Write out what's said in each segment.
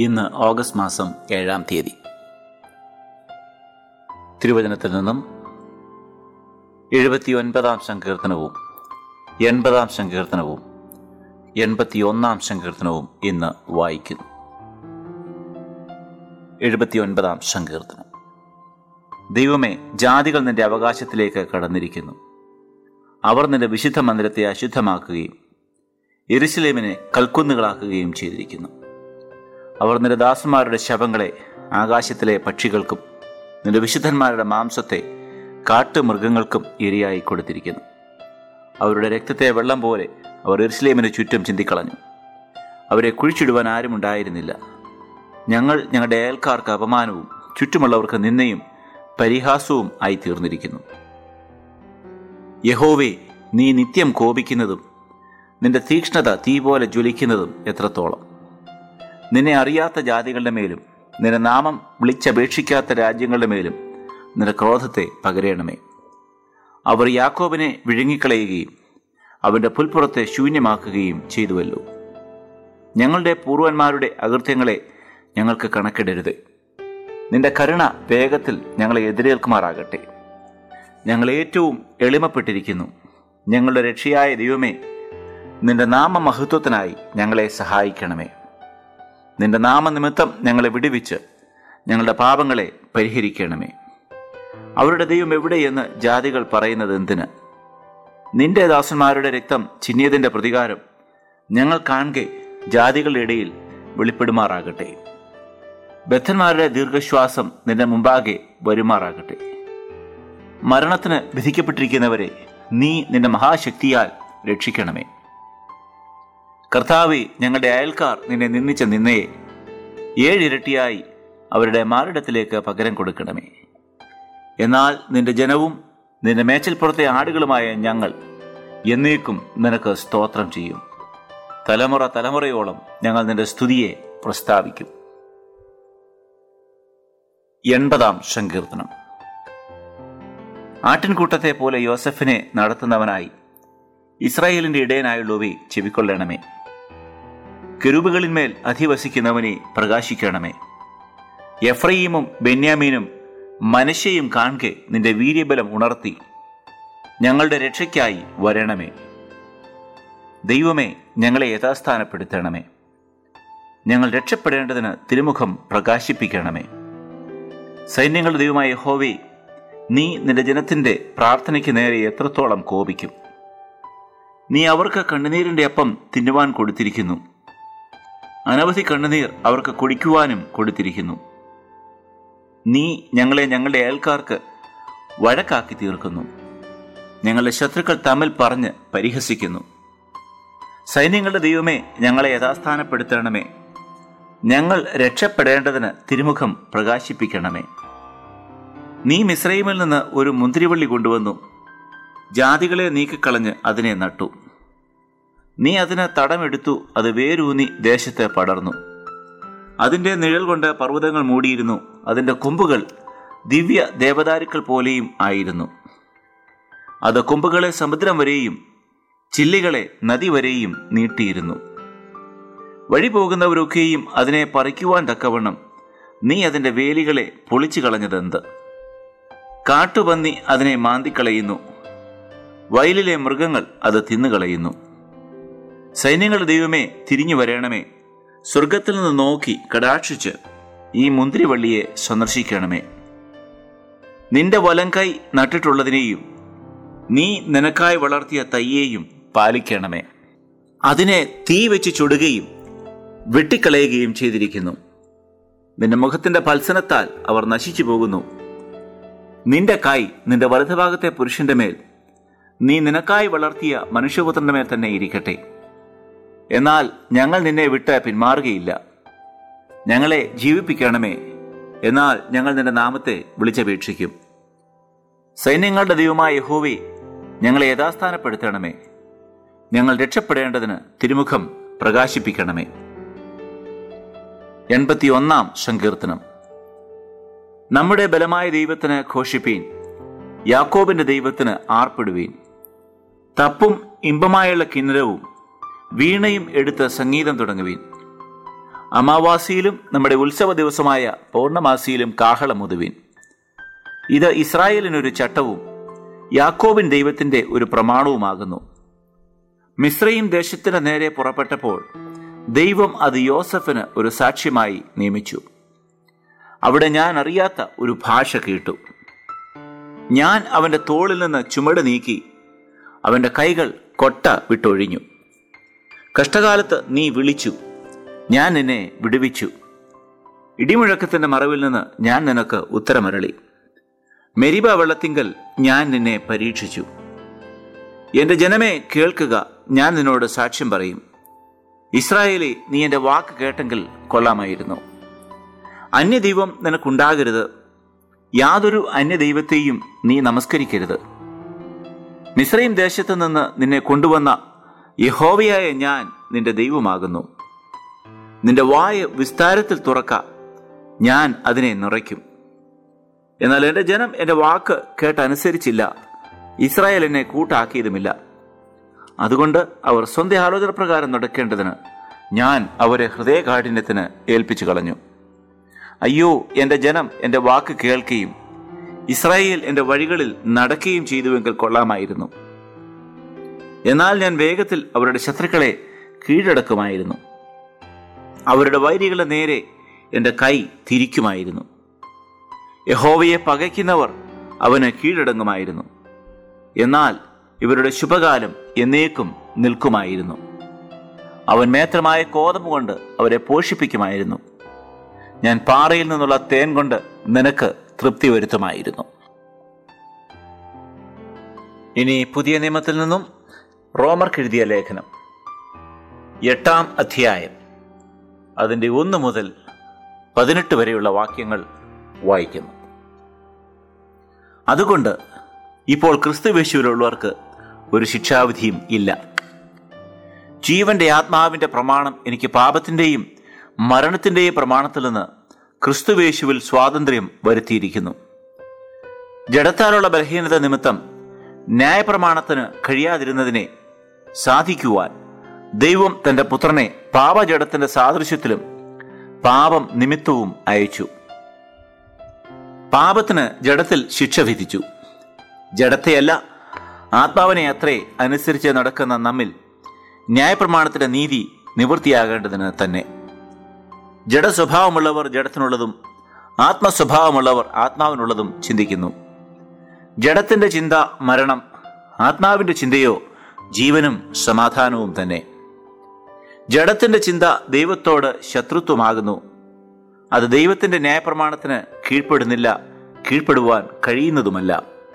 ഇന്ന് ഓഗസ്റ്റ് മാസം ഏഴാം തീയതി തിരുവചനത്തിൽ നിന്നും എഴുപത്തി ഒൻപതാം സങ്കീർത്തനവും എൺപതാം സങ്കീർത്തനവും എൺപത്തിയൊന്നാം സങ്കീർത്തനവും ഇന്ന് വായിക്കുന്നു എഴുപത്തി ഒൻപതാം സങ്കീർത്തനം ദൈവമേ ജാതികൾ നിന്റെ അവകാശത്തിലേക്ക് കടന്നിരിക്കുന്നു അവർ നിന്റെ വിശുദ്ധ മന്ദിരത്തെ അശുദ്ധമാക്കുകയും എരുസലേമിനെ കൽക്കുന്നുകളാക്കുകയും ചെയ്തിരിക്കുന്നു അവർ നിന്റെ ദാസന്മാരുടെ ശവങ്ങളെ ആകാശത്തിലെ പക്ഷികൾക്കും നിന്റെ വിശുദ്ധന്മാരുടെ മാംസത്തെ കാട്ടുമൃഗങ്ങൾക്കും ഇരയായി കൊടുത്തിരിക്കുന്നു അവരുടെ രക്തത്തെ വെള്ളം പോലെ അവർ എരുസലേമിന് ചുറ്റും ചിന്തിക്കളഞ്ഞു അവരെ കുഴിച്ചിടുവാൻ ആരുമുണ്ടായിരുന്നില്ല ഞങ്ങൾ ഞങ്ങളുടെ അയൽക്കാർക്ക് അപമാനവും ചുറ്റുമുള്ളവർക്ക് നിന്നയും പരിഹാസവും ആയി തീർന്നിരിക്കുന്നു യഹോവേ നീ നിത്യം കോപിക്കുന്നതും നിന്റെ തീക്ഷ്ണത തീ പോലെ ജ്വലിക്കുന്നതും എത്രത്തോളം നിന്നെ അറിയാത്ത ജാതികളുടെ മേലും നിന്റെ നാമം വിളിച്ചപേക്ഷിക്കാത്ത രാജ്യങ്ങളുടെ മേലും നിന്റെ ക്രോധത്തെ പകരേണമേ അവർ യാക്കോബിനെ വിഴുങ്ങിക്കളയുകയും അവന്റെ പുൽപ്പുറത്തെ ശൂന്യമാക്കുകയും ചെയ്തുവല്ലോ ഞങ്ങളുടെ പൂർവന്മാരുടെ അകൃത്യങ്ങളെ ഞങ്ങൾക്ക് കണക്കിടരുത് നിന്റെ കരുണ വേഗത്തിൽ ഞങ്ങളെ എതിരേൽക്കുമാറാകട്ടെ ഞങ്ങൾ ഏറ്റവും എളിമപ്പെട്ടിരിക്കുന്നു ഞങ്ങളുടെ രക്ഷയായ ദൈവമേ നിന്റെ നാമമഹത്വത്തിനായി ഞങ്ങളെ സഹായിക്കണമേ നിന്റെ നാമനിമിത്തം ഞങ്ങളെ വിടുവിച്ച് ഞങ്ങളുടെ പാപങ്ങളെ പരിഹരിക്കണമേ അവരുടെ ദൈവം എവിടെയെന്ന് ജാതികൾ പറയുന്നത് എന്തിന് നിന്റെ ദാസന്മാരുടെ രക്തം ചിന്നിയതിന്റെ പ്രതികാരം ഞങ്ങൾ കാണെ ജാതികളുടെ ഇടയിൽ വെളിപ്പെടുമാറാകട്ടെ ബദ്ധന്മാരുടെ ദീർഘശ്വാസം നിന്റെ മുമ്പാകെ വരുമാറാകട്ടെ മരണത്തിന് വിധിക്കപ്പെട്ടിരിക്കുന്നവരെ നീ നിന്റെ മഹാശക്തിയാൽ രക്ഷിക്കണമേ കർത്താവെ ഞങ്ങളുടെ അയൽക്കാർ നിന്നെ നിന്ദിച്ച നിന്നയെ ഏഴിരട്ടിയായി അവരുടെ മാറിടത്തിലേക്ക് പകരം കൊടുക്കണമേ എന്നാൽ നിന്റെ ജനവും നിന്റെ മേച്ചൽപ്പുറത്തെ ആടുകളുമായ ഞങ്ങൾ എന്നേക്കും നിനക്ക് സ്തോത്രം ചെയ്യും തലമുറ തലമുറയോളം ഞങ്ങൾ നിന്റെ സ്തുതിയെ പ്രസ്താവിക്കും എൺപതാം സങ്കീർത്തനം ആട്ടിൻകൂട്ടത്തെ പോലെ യോസഫിനെ നടത്തുന്നവനായി ഇസ്രായേലിന്റെ ഇടയനായുള്ളവേ ചെവിക്കൊള്ളണമേ കെരുബുകളിന്മേൽ അധിവസിക്കുന്നവനെ പ്രകാശിക്കണമേ എഫ്രയീമും ബെന്യാമീനും മനശ്ശയും കാണെ നിന്റെ വീര്യബലം ഉണർത്തി ഞങ്ങളുടെ രക്ഷയ്ക്കായി വരണമേ ദൈവമേ ഞങ്ങളെ യഥാസ്ഥാനപ്പെടുത്തണമേ ഞങ്ങൾ രക്ഷപ്പെടേണ്ടതിന് തിരുമുഖം പ്രകാശിപ്പിക്കണമേ സൈന്യങ്ങളുടെ ദൈവമായ ഹോവേ നീ നിന്റെ ജനത്തിന്റെ പ്രാർത്ഥനയ്ക്ക് നേരെ എത്രത്തോളം കോപിക്കും നീ അവർക്ക് കണ്ണുനീരിന്റെ അപ്പം തിന്നുവാൻ കൊടുത്തിരിക്കുന്നു അനവധി കണ്ണുനീർ അവർക്ക് കുടിക്കുവാനും കൊടുത്തിരിക്കുന്നു നീ ഞങ്ങളെ ഞങ്ങളുടെ അയൽക്കാർക്ക് വഴക്കാക്കി തീർക്കുന്നു ഞങ്ങളുടെ ശത്രുക്കൾ തമ്മിൽ പറഞ്ഞ് പരിഹസിക്കുന്നു സൈന്യങ്ങളുടെ ദൈവമേ ഞങ്ങളെ യഥാസ്ഥാനപ്പെടുത്തണമേ ഞങ്ങൾ രക്ഷപ്പെടേണ്ടതിന് തിരുമുഖം പ്രകാശിപ്പിക്കണമേ നീ മിശ്രൈമിൽ നിന്ന് ഒരു മുന്തിരിവള്ളി കൊണ്ടുവന്നു ജാതികളെ നീക്കിക്കളഞ്ഞ് അതിനെ നട്ടു നീ അതിന് തടമെടുത്തു അത് വേരൂന്നി ദേശത്ത് പടർന്നു അതിന്റെ നിഴൽ കൊണ്ട് പർവ്വതങ്ങൾ മൂടിയിരുന്നു അതിന്റെ കൊമ്പുകൾ ദിവ്യ ദേവദാരുക്കൾ പോലെയും ആയിരുന്നു അത് കൊമ്പുകളെ സമുദ്രം വരെയും ചില്ലികളെ നദി വരെയും നീട്ടിയിരുന്നു വഴി പോകുന്നവരൊക്കെയും അതിനെ പറിക്കുവാൻ തക്കവണ്ണം നീ അതിന്റെ വേലികളെ പൊളിച്ചു കളഞ്ഞതെന്ത് കാട്ടുപന്നി അതിനെ മാന്തിക്കളയുന്നു വയലിലെ മൃഗങ്ങൾ അത് തിന്നുകളയുന്നു സൈന്യങ്ങളുടെ ദൈവമേ തിരിഞ്ഞു വരണമേ സ്വർഗത്തിൽ നിന്ന് നോക്കി കടാക്ഷിച്ച് ഈ മുന്തിരിവള്ളിയെ സന്ദർശിക്കണമേ നിന്റെ വലം കൈ നട്ടിട്ടുള്ളതിനെയും നീ നിനക്കായി വളർത്തിയ തയ്യേയും പാലിക്കണമേ അതിനെ തീ വെച്ച് ചുടുകയും വെട്ടിക്കളയുകയും ചെയ്തിരിക്കുന്നു നിന്റെ മുഖത്തിന്റെ ഫത്സനത്താൽ അവർ നശിച്ചു പോകുന്നു നിന്റെ കൈ നിന്റെ വലതുഭാഗത്തെ പുരുഷന്റെ മേൽ നീ നിനക്കായി വളർത്തിയ മനുഷ്യപുത്രന്റെ മേൽ തന്നെ ഇരിക്കട്ടെ എന്നാൽ ഞങ്ങൾ നിന്നെ വിട്ട് പിന്മാറുകയില്ല ഞങ്ങളെ ജീവിപ്പിക്കണമേ എന്നാൽ ഞങ്ങൾ നിന്റെ നാമത്തെ വിളിച്ചപേക്ഷിക്കും സൈന്യങ്ങളുടെ ദൈവമായ യഹോവേ ഞങ്ങളെ യഥാസ്ഥാനപ്പെടുത്തണമേ ഞങ്ങൾ രക്ഷപ്പെടേണ്ടതിന് തിരുമുഖം പ്രകാശിപ്പിക്കണമേ എൺപത്തി ഒന്നാം സങ്കീർത്തനം നമ്മുടെ ബലമായ ദൈവത്തിന് ഘോഷിപ്പീൻ യാക്കോബിന്റെ ദൈവത്തിന് ആർപ്പിടുവീൻ തപ്പും ഇമ്പമായുള്ള കിന്നരവും വീണയും എടുത്ത് സംഗീതം തുടങ്ങുവീൻ അമാവാസിയിലും നമ്മുടെ ഉത്സവ ദിവസമായ പൗർണമാസിയിലും കാഹളമുതുവിൻ ഇത് ഇസ്രായേലിനൊരു ചട്ടവും യാക്കോബിൻ ദൈവത്തിന്റെ ഒരു പ്രമാണവുമാകുന്നു മിശ്രയും ദേശത്തിന് നേരെ പുറപ്പെട്ടപ്പോൾ ദൈവം അത് യോസഫിന് ഒരു സാക്ഷ്യമായി നിയമിച്ചു അവിടെ ഞാൻ അറിയാത്ത ഒരു ഭാഷ കേട്ടു ഞാൻ അവന്റെ തോളിൽ നിന്ന് ചുമട് നീക്കി അവന്റെ കൈകൾ കൊട്ട വിട്ടൊഴിഞ്ഞു കഷ്ടകാലത്ത് നീ വിളിച്ചു ഞാൻ നിന്നെ വിടുവിച്ചു ഇടിമുഴക്കത്തിന്റെ മറവിൽ നിന്ന് ഞാൻ നിനക്ക് ഉത്തരമരളി മെരിബ വെള്ളത്തിങ്കൽ ഞാൻ നിന്നെ പരീക്ഷിച്ചു എന്റെ ജനമേ കേൾക്കുക ഞാൻ നിന്നോട് സാക്ഷ്യം പറയും ഇസ്രായേലി നീ എന്റെ വാക്ക് കേട്ടെങ്കിൽ കൊള്ളാമായിരുന്നു അന്യദൈവം നിനക്കുണ്ടാകരുത് യാതൊരു അന്യദൈവത്തെയും നീ നമസ്കരിക്കരുത് മിശ്രയും ദേശത്ത് നിന്ന് നിന്നെ കൊണ്ടുവന്ന യഹോവയായ ഞാൻ നിന്റെ ദൈവമാകുന്നു നിന്റെ വായ വിസ്താരത്തിൽ തുറക്ക ഞാൻ അതിനെ നിറയ്ക്കും എന്നാൽ എന്റെ ജനം എന്റെ വാക്ക് കേട്ടനുസരിച്ചില്ല ഇസ്രായേൽ എന്നെ കൂട്ടാക്കിയതുമില്ല അതുകൊണ്ട് അവർ സ്വന്തം ആലോചന പ്രകാരം നടക്കേണ്ടതിന് ഞാൻ അവരെ ഹൃദയകാഠിന്യത്തിന് ഏൽപ്പിച്ചു കളഞ്ഞു അയ്യോ എന്റെ ജനം എന്റെ വാക്ക് കേൾക്കുകയും ഇസ്രായേൽ എന്റെ വഴികളിൽ നടക്കുകയും ചെയ്തുവെങ്കിൽ കൊള്ളാമായിരുന്നു എന്നാൽ ഞാൻ വേഗത്തിൽ അവരുടെ ശത്രുക്കളെ കീഴടക്കുമായിരുന്നു അവരുടെ വൈരികളുടെ നേരെ എന്റെ കൈ തിരിക്കുമായിരുന്നു യഹോവയെ പകയ്ക്കുന്നവർ അവന് കീഴടങ്ങുമായിരുന്നു എന്നാൽ ഇവരുടെ ശുഭകാലം എന്നേക്കും നിൽക്കുമായിരുന്നു അവൻ മേത്രമായ കോതമ്പ് കൊണ്ട് അവരെ പോഷിപ്പിക്കുമായിരുന്നു ഞാൻ പാറയിൽ നിന്നുള്ള തേൻ കൊണ്ട് നിനക്ക് തൃപ്തി വരുത്തുമായിരുന്നു ഇനി പുതിയ നിയമത്തിൽ നിന്നും റോമർക്കെഴുതിയ ലേഖനം എട്ടാം അധ്യായം അതിൻ്റെ ഒന്ന് മുതൽ പതിനെട്ട് വരെയുള്ള വാക്യങ്ങൾ വായിക്കുന്നു അതുകൊണ്ട് ഇപ്പോൾ ക്രിസ്തുവേശുവിലുള്ളവർക്ക് ഒരു ശിക്ഷാവിധിയും ഇല്ല ജീവന്റെ ആത്മാവിന്റെ പ്രമാണം എനിക്ക് പാപത്തിന്റെയും മരണത്തിന്റെയും പ്രമാണത്തിൽ നിന്ന് ക്രിസ്തുവേശുവിൽ സ്വാതന്ത്ര്യം വരുത്തിയിരിക്കുന്നു ജഡത്താലുള്ള ബലഹീനത നിമിത്തം ന്യായപ്രമാണത്തിന് കഴിയാതിരുന്നതിനെ സാധിക്കുവാൻ ദൈവം തന്റെ പുത്രനെ പാപജഡത്തിന്റെ സാദൃശ്യത്തിലും പാപം നിമിത്തവും അയച്ചു പാപത്തിന് ജഡത്തിൽ ശിക്ഷ വിധിച്ചു ജഡത്തെയല്ല ആത്മാവിനെ അത്രേ അനുസരിച്ച് നടക്കുന്ന നമ്മിൽ ന്യായപ്രമാണത്തിന്റെ നീതി നിവൃത്തിയാകേണ്ടതിന് തന്നെ ജഡസ്വഭാവമുള്ളവർ ജഡത്തിനുള്ളതും ആത്മസ്വഭാവമുള്ളവർ ആത്മാവിനുള്ളതും ചിന്തിക്കുന്നു ജഡത്തിന്റെ ചിന്ത മരണം ആത്മാവിന്റെ ചിന്തയോ ജീവനും സമാധാനവും തന്നെ ജഡത്തിന്റെ ചിന്ത ദൈവത്തോട് ശത്രുത്വമാകുന്നു അത് ദൈവത്തിന്റെ ന്യായപ്രമാണത്തിന് കീഴ്പ്പെടുന്നില്ല കീഴ്പ്പെടുവാൻ കഴിയുന്നതുമല്ല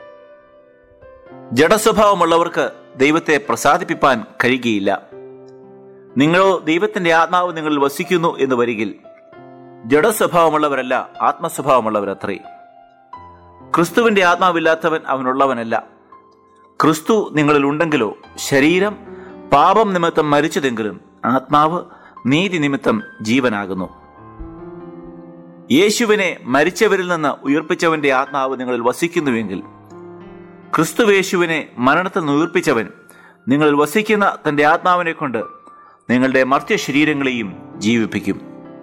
ജഡസ്വഭാവമുള്ളവർക്ക് ദൈവത്തെ പ്രസാദിപ്പിപ്പാൻ കഴിയുകയില്ല നിങ്ങളോ ദൈവത്തിന്റെ ആത്മാവ് നിങ്ങളിൽ വസിക്കുന്നു എന്ന് വരികിൽ ജഡസ്വഭാവമുള്ളവരല്ല ആത്മസ്വഭാവമുള്ളവരത്രേ ക്രിസ്തുവിന്റെ ആത്മാവില്ലാത്തവൻ അവനുള്ളവനല്ല ക്രിസ്തു നിങ്ങളിൽ ഉണ്ടെങ്കിലോ ശരീരം പാപം നിമിത്തം മരിച്ചതെങ്കിലും ആത്മാവ് നീതി നിമിത്തം ജീവനാകുന്നു യേശുവിനെ മരിച്ചവരിൽ നിന്ന് ഉയർപ്പിച്ചവന്റെ ആത്മാവ് നിങ്ങളിൽ വസിക്കുന്നുവെങ്കിൽ ക്രിസ്തുവേശുവിനെ മരണത്തിൽ നിന്ന് ഉയർപ്പിച്ചവൻ നിങ്ങളിൽ വസിക്കുന്ന തന്റെ ആത്മാവിനെ കൊണ്ട് നിങ്ങളുടെ മർത്യ ശരീരങ്ങളെയും ജീവിപ്പിക്കും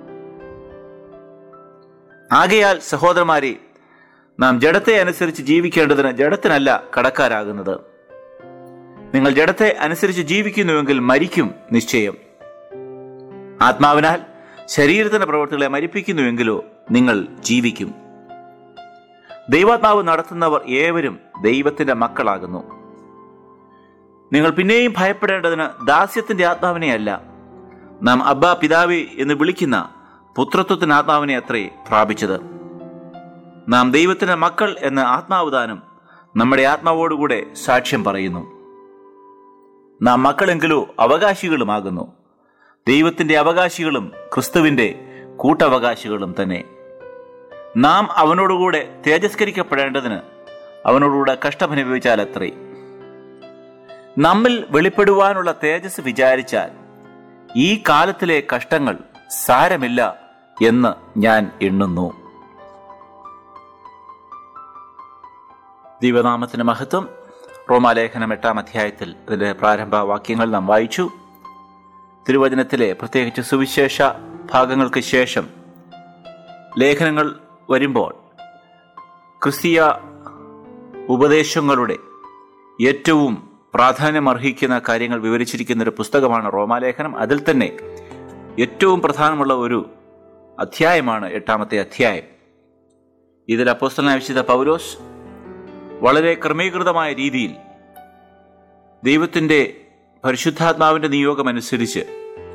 ആകയാൽ സഹോദരന്മാരെ നാം ജഡത്തെ അനുസരിച്ച് ജീവിക്കേണ്ടതിന് ജഡത്തിനല്ല കടക്കാരാകുന്നത് നിങ്ങൾ ജഡത്തെ അനുസരിച്ച് ജീവിക്കുന്നുവെങ്കിൽ മരിക്കും നിശ്ചയം ആത്മാവിനാൽ ശരീരത്തിന്റെ പ്രവൃത്തികളെ മരിപ്പിക്കുന്നുവെങ്കിലോ നിങ്ങൾ ജീവിക്കും ദൈവാത്മാവ് നടത്തുന്നവർ ഏവരും ദൈവത്തിന്റെ മക്കളാകുന്നു നിങ്ങൾ പിന്നെയും ഭയപ്പെടേണ്ടതിന് ദാസ്യത്തിന്റെ ആത്മാവിനെ അല്ല നാം അബ്ബ പിതാവേ എന്ന് വിളിക്കുന്ന പുത്രത്വത്തിന് ആത്മാവിനെ അത്രേ പ്രാപിച്ചത് നാം ദൈവത്തിന്റെ മക്കൾ എന്ന ആത്മാവുദാനം നമ്മുടെ ആത്മാവോടുകൂടെ സാക്ഷ്യം പറയുന്നു നാം മക്കളെങ്കിലോ അവകാശികളുമാകുന്നു ദൈവത്തിന്റെ അവകാശികളും ക്രിസ്തുവിന്റെ കൂട്ടവകാശികളും തന്നെ നാം അവനോടുകൂടെ തേജസ്കരിക്കപ്പെടേണ്ടതിന് അവനോടുകൂടെ കഷ്ടമനുഭവിച്ചാൽ അത്രേ നമ്മിൽ വെളിപ്പെടുവാനുള്ള തേജസ് വിചാരിച്ചാൽ ഈ കാലത്തിലെ കഷ്ടങ്ങൾ സാരമില്ല എന്ന് ഞാൻ എണ്ണുന്നു ദൈവനാമത്തിന് മഹത്വം റോമാലേഖനം എട്ടാം അധ്യായത്തിൽ ഇതിന്റെ പ്രാരംഭ വാക്യങ്ങൾ നാം വായിച്ചു തിരുവചനത്തിലെ പ്രത്യേകിച്ച് സുവിശേഷ ഭാഗങ്ങൾക്ക് ശേഷം ലേഖനങ്ങൾ വരുമ്പോൾ ക്രിസ്തീയ ഉപദേശങ്ങളുടെ ഏറ്റവും പ്രാധാന്യമർഹിക്കുന്ന കാര്യങ്ങൾ വിവരിച്ചിരിക്കുന്ന ഒരു പുസ്തകമാണ് റോമാലേഖനം അതിൽ തന്നെ ഏറ്റവും പ്രധാനമുള്ള ഒരു അധ്യായമാണ് എട്ടാമത്തെ അധ്യായം ഇതിൽ അപ്പോസ്തലനായ വിശുദ്ധ പൗലോസ് വളരെ ക്രമീകൃതമായ രീതിയിൽ ദൈവത്തിൻ്റെ പരിശുദ്ധാത്മാവിൻ്റെ നിയോഗമനുസരിച്ച്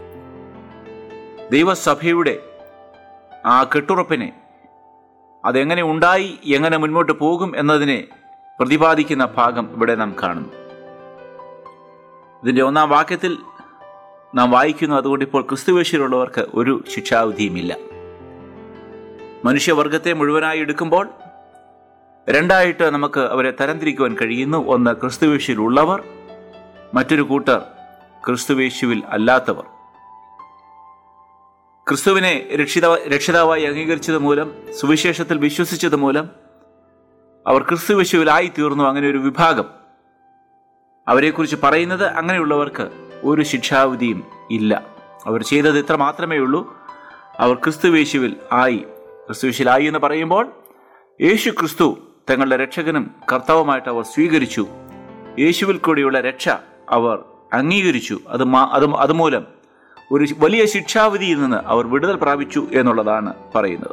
ദൈവസഭയുടെ ആ കെട്ടുറപ്പിനെ അതെങ്ങനെ ഉണ്ടായി എങ്ങനെ മുൻപോട്ട് പോകും എന്നതിനെ പ്രതിപാദിക്കുന്ന ഭാഗം ഇവിടെ നാം കാണുന്നു ഇതിന്റെ ഒന്നാം വാക്യത്തിൽ നാം വായിക്കുന്നു അതുകൊണ്ട് ഇപ്പോൾ ക്രിസ്തുവേശിയിലുള്ളവർക്ക് ഒരു ശിക്ഷാവിധിയുമില്ല മനുഷ്യവർഗത്തെ മുഴുവനായി എടുക്കുമ്പോൾ രണ്ടായിട്ട് നമുക്ക് അവരെ തരംതിരിക്കുവാൻ കഴിയുന്നു ഒന്ന് ക്രിസ്തുവേശിയിലുള്ളവർ മറ്റൊരു കൂട്ടർ ക്രിസ്തുവേശുവിൽ അല്ലാത്തവർ ക്രിസ്തുവിനെ രക്ഷിത രക്ഷിതാവായി അംഗീകരിച്ചത് മൂലം സുവിശേഷത്തിൽ വിശ്വസിച്ചത് മൂലം അവർ ക്രിസ്തുവേശുവിലായി തീർന്നു അങ്ങനെ ഒരു വിഭാഗം അവരെക്കുറിച്ച് പറയുന്നത് അങ്ങനെയുള്ളവർക്ക് ഒരു ശിക്ഷാവിധിയും ഇല്ല അവർ ചെയ്തത് ഇത്ര മാത്രമേ ഉള്ളൂ അവർ ക്രിസ്തുവേശുവിൽ ആയി ക്രിസ്തുവേശുവിലായി എന്ന് പറയുമ്പോൾ യേശു ക്രിസ്തു തങ്ങളുടെ രക്ഷകനും കർത്താവുമായിട്ട് അവർ സ്വീകരിച്ചു യേശുവിൽ കൂടിയുള്ള രക്ഷ അവർ അംഗീകരിച്ചു അത് മാ- അത് അതുമൂലം ഒരു വലിയ ശിക്ഷാവിധിയിൽ നിന്ന് അവർ വിടുതൽ പ്രാപിച്ചു എന്നുള്ളതാണ് പറയുന്നത്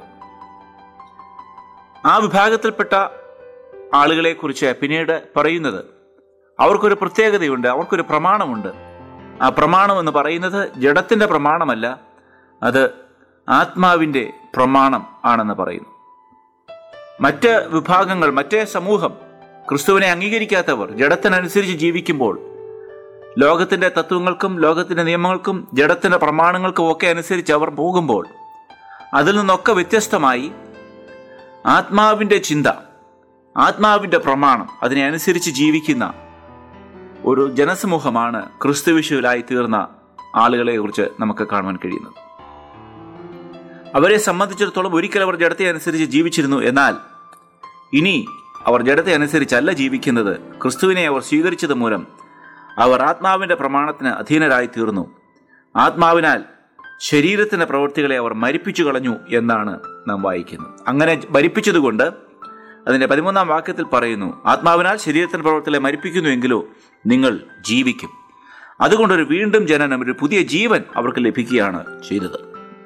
ആ വിഭാഗത്തിൽപ്പെട്ട ആളുകളെ കുറിച്ച് പിന്നീട് പറയുന്നത് അവർക്കൊരു പ്രത്യേകതയുണ്ട് അവർക്കൊരു പ്രമാണമുണ്ട് ആ പ്രമാണം എന്ന് പറയുന്നത് ജഡത്തിന്റെ പ്രമാണമല്ല അത് ആത്മാവിന്റെ പ്രമാണം ആണെന്ന് പറയുന്നു മറ്റ് വിഭാഗങ്ങൾ മറ്റേ സമൂഹം ക്രിസ്തുവിനെ അംഗീകരിക്കാത്തവർ ജഡത്തിനനുസരിച്ച് ജീവിക്കുമ്പോൾ ലോകത്തിന്റെ തത്വങ്ങൾക്കും ലോകത്തിന്റെ നിയമങ്ങൾക്കും ജഡത്തിന്റെ പ്രമാണങ്ങൾക്കും ഒക്കെ അനുസരിച്ച് അവർ പോകുമ്പോൾ അതിൽ നിന്നൊക്കെ വ്യത്യസ്തമായി ആത്മാവിന്റെ ചിന്ത ആത്മാവിന്റെ പ്രമാണം അതിനെ അനുസരിച്ച് ജീവിക്കുന്ന ഒരു ജനസമൂഹമാണ് ക്രിസ്തുവിശുവിലായി തീർന്ന ആളുകളെ കുറിച്ച് നമുക്ക് കാണുവാൻ കഴിയുന്നത് അവരെ സംബന്ധിച്ചിടത്തോളം ഒരിക്കൽ അവർ ജഡത്തെ അനുസരിച്ച് ജീവിച്ചിരുന്നു എന്നാൽ ഇനി അവർ ജഡത്തെ അനുസരിച്ചല്ല ജീവിക്കുന്നത് ക്രിസ്തുവിനെ അവർ സ്വീകരിച്ചത് മൂലം അവർ ആത്മാവിന്റെ പ്രമാണത്തിന് അധീനരായി തീർന്നു ആത്മാവിനാൽ ശരീരത്തിന്റെ പ്രവൃത്തികളെ അവർ മരിപ്പിച്ചു കളഞ്ഞു എന്നാണ് നാം വായിക്കുന്നത് അങ്ങനെ മരിപ്പിച്ചതുകൊണ്ട് അതിന്റെ പതിമൂന്നാം വാക്യത്തിൽ പറയുന്നു ആത്മാവിനാൽ ശരീരത്തിന്റെ പ്രവൃത്തികളെ മരിപ്പിക്കുന്നുവെങ്കിലോ നിങ്ങൾ ജീവിക്കും അതുകൊണ്ടൊരു വീണ്ടും ജനനം ഒരു പുതിയ ജീവൻ അവർക്ക് ലഭിക്കുകയാണ് ചെയ്തത്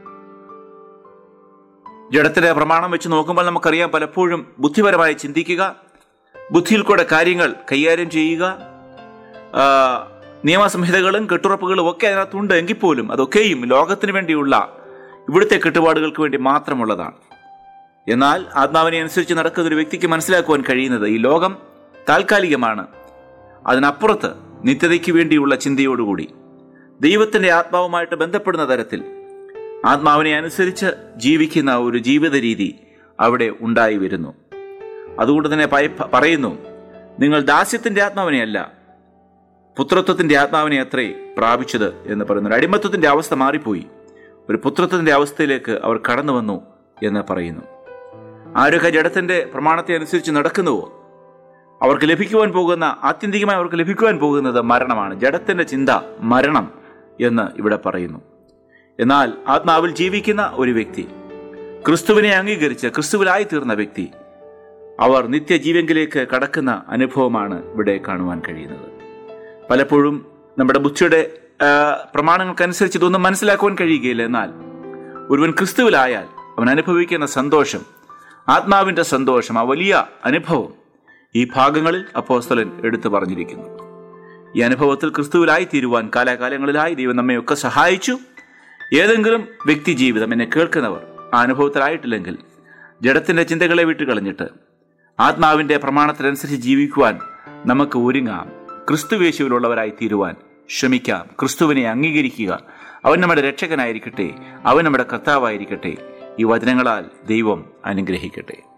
ജഡത്തിന്റെ പ്രമാണം വെച്ച് നോക്കുമ്പോൾ നമുക്കറിയാം പലപ്പോഴും ബുദ്ധിപരമായി ചിന്തിക്കുക ബുദ്ധിയിൽ കൂടെ കാര്യങ്ങൾ കൈകാര്യം ചെയ്യുക ആ, നിയമസംഹിതകളും കെട്ടുറപ്പുകളും ഒക്കെ അതിനകത്തുണ്ട് എങ്കിൽ പോലും അതൊക്കെയും ലോകത്തിന് വേണ്ടിയുള്ള ഇവിടുത്തെ കെട്ടുപാടുകൾക്ക് വേണ്ടി മാത്രമുള്ളതാണ് എന്നാൽ ആത്മാവിനെ അനുസരിച്ച് നടക്കുന്ന ഒരു വ്യക്തിക്ക് മനസ്സിലാക്കുവാൻ കഴിയുന്നത് ഈ ലോകം താൽക്കാലികമാണ് അതിനപ്പുറത്ത് നിത്യതയ്ക്ക് വേണ്ടിയുള്ള ചിന്തയോടുകൂടി ദൈവത്തിന്റെ ആത്മാവുമായിട്ട് ബന്ധപ്പെടുന്ന തരത്തിൽ ആത്മാവിനെ അനുസരിച്ച് ജീവിക്കുന്ന ഒരു ജീവിത രീതി അവിടെ ഉണ്ടായി വരുന്നു അതുകൊണ്ട് തന്നെ പയ- പറയുന്നു നിങ്ങൾ ദാസ്യത്തിന്റെ ആത്മാവിനെയല്ല പുത്രത്വത്തിന്റെ ആത്മാവിനെ അത്രേ പ്രാപിച്ചത് എന്ന് പറയുന്നു ഒരു അടിമത്വത്തിന്റെ അവസ്ഥ മാറിപ്പോയി ഒരു പുത്രത്വത്തിന്റെ അവസ്ഥയിലേക്ക് അവർ കടന്നു വന്നു എന്ന് പറയുന്നു ആരൊക്കെ ജഡത്തിന്റെ പ്രമാണത്തെ അനുസരിച്ച് നടക്കുന്നുവോ അവർക്ക് ലഭിക്കുവാൻ പോകുന്ന ആത്യന്തികമായി അവർക്ക് ലഭിക്കുവാൻ പോകുന്നത് മരണമാണ് ജഡത്തിന്റെ ചിന്ത മരണം എന്ന് ഇവിടെ പറയുന്നു എന്നാൽ ആത്മാവിൽ ജീവിക്കുന്ന ഒരു വ്യക്തി ക്രിസ്തുവിനെ അംഗീകരിച്ച് ക്രിസ്തുവിലായി തീർന്ന വ്യക്തി അവർ നിത്യജീവങ്കിലേക്ക് കടക്കുന്ന അനുഭവമാണ് ഇവിടെ കാണുവാൻ കഴിയുന്നത് പലപ്പോഴും നമ്മുടെ ബുദ്ധിയുടെ ആ, പ്രമാണങ്ങൾക്കനുസരിച്ച് ഇതൊന്നും മനസ്സിലാക്കുവാൻ കഴിയുകയില്ല എന്നാൽ ഒരുവൻ ക്രിസ്തുവിലായാൽ അവൻ അനുഭവിക്കുന്ന സന്തോഷം ആത്മാവിന്റെ സന്തോഷം ആ വലിയ അനുഭവം ഈ ഭാഗങ്ങളിൽ അപ്പോസ്തലൻ എടുത്തു പറഞ്ഞിരിക്കുന്നു ഈ അനുഭവത്തിൽ ക്രിസ്തുവിലായി തീരുവാൻ കാലാകാലങ്ങളിലായി ദൈവം നമ്മയൊക്കെ സഹായിച്ചു ഏതെങ്കിലും വ്യക്തി ജീവിതം എന്നെ കേൾക്കുന്നവർ ആ അനുഭവത്തിലായിട്ടില്ലെങ്കിൽ ജഡത്തിന്റെ ചിന്തകളെ വിട്ടുകളഞ്ഞിട്ട് ആത്മാവിന്റെ പ്രമാണത്തിനനുസരിച്ച് ജീവിക്കുവാൻ നമുക്ക് ഒരുങ്ങാം ക്രിസ്തുവേശുവിലുള്ളവരായി തീരുവാൻ ശ്രമിക്കാം ക്രിസ്തുവിനെ അംഗീകരിക്കുക അവൻ നമ്മുടെ രക്ഷകനായിരിക്കട്ടെ അവൻ നമ്മുടെ കർത്താവായിരിക്കട്ടെ ഈ വചനങ്ങളാൽ ദൈവം അനുഗ്രഹിക്കട്ടെ